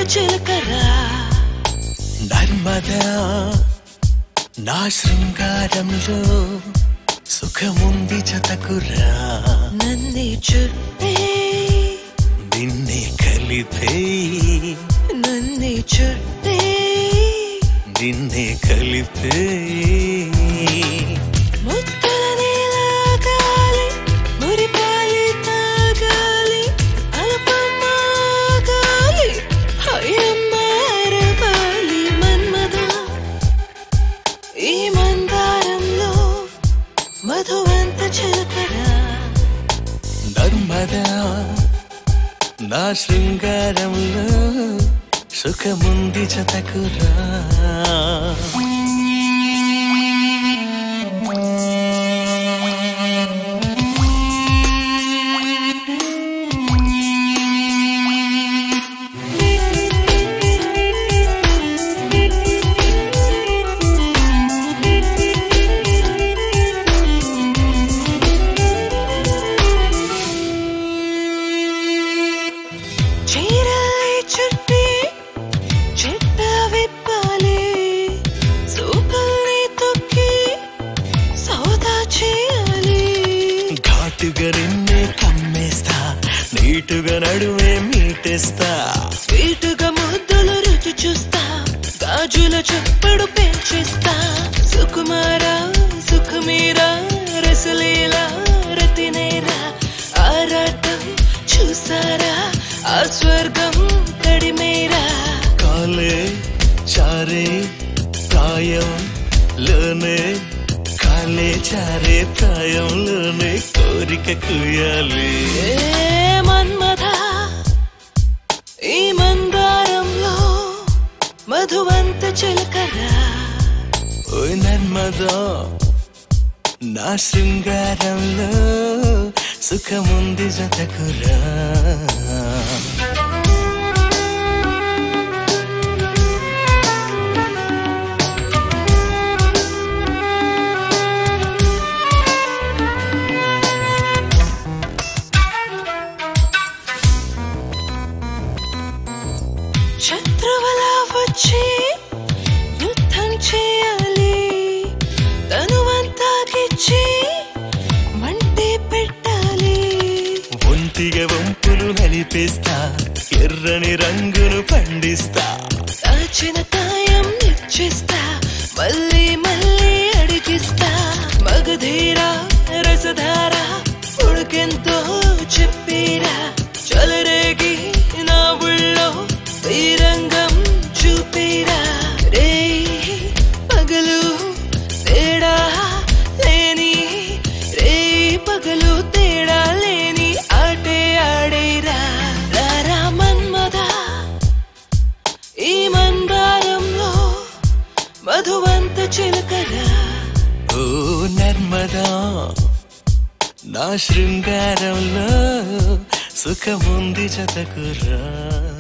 చిలకరా నర్మదా నా శృంగారంలో సుఖముంది జతకురా నన్నే చుట్టే నిన్నే కలిపే నన్నే చుట్టే నిన్నే కలిపే ముత్తల నీలాగాలి మురిపాలి తాగాలి అల్పమాగాలి హయమారవాలి మన్మద ఈ మందారంలో మధువంత చిలకరా నర్మదా నా శృంగారంలో సుఖముంది జతకురా చీరలే చుట్టి చెట్ట విప్పాలి సూకల్ని తొక్కి సౌదా చేయాలి ఘాటుగా నిన్నే కమ్మేస్తా నీటుగా నడుమే మీటేస్తా స్వీటుగా ముద్దులు రుచి చూస్తా గాజుల చప్పుడు పెంచేస్తా సుకుమారా సుఖమీరా రసలీలా రతినేరా ఆరాటం చూసారా ఆ స్వర్గం తడిమేరా కాలే చారే ప్రాయం లోనే కాలే చారే ప్రాయంలోనే కోరిక కుయాలి ఏ మన్మథ ఈ మందారంలో మధువంత చిలకరా ఓయ్ నర్మదా నా శృంగారంలో సుఖముంది జతకురా శత్రువులా వచ్చి యుద్ధం చేయాలి తనువంతా గిచ్చి మంటే పెట్టాలి ఒంటిగా వంపులు నలిపేస్తా ఎర్రని రంగును పండిస్తా దాచిన తాయం నిచ్చిస్తా మళ్ళీ మళ్ళీ అడిగిస్తా మగధీరా రసధార ఉడికెంతో చెప్పిరా చలరేగి నా ఊళ్ళో తీరంగం చూపిరా రే పగలు తేడా లేని రే పగలు తేడా లేని ఆటే ఆడేరా రారా మన్మదా ఈ మందారంలో మధువంత చిలకరా ఓ నర్మదా నా శృంగారంలో సుఖముంది జతకురా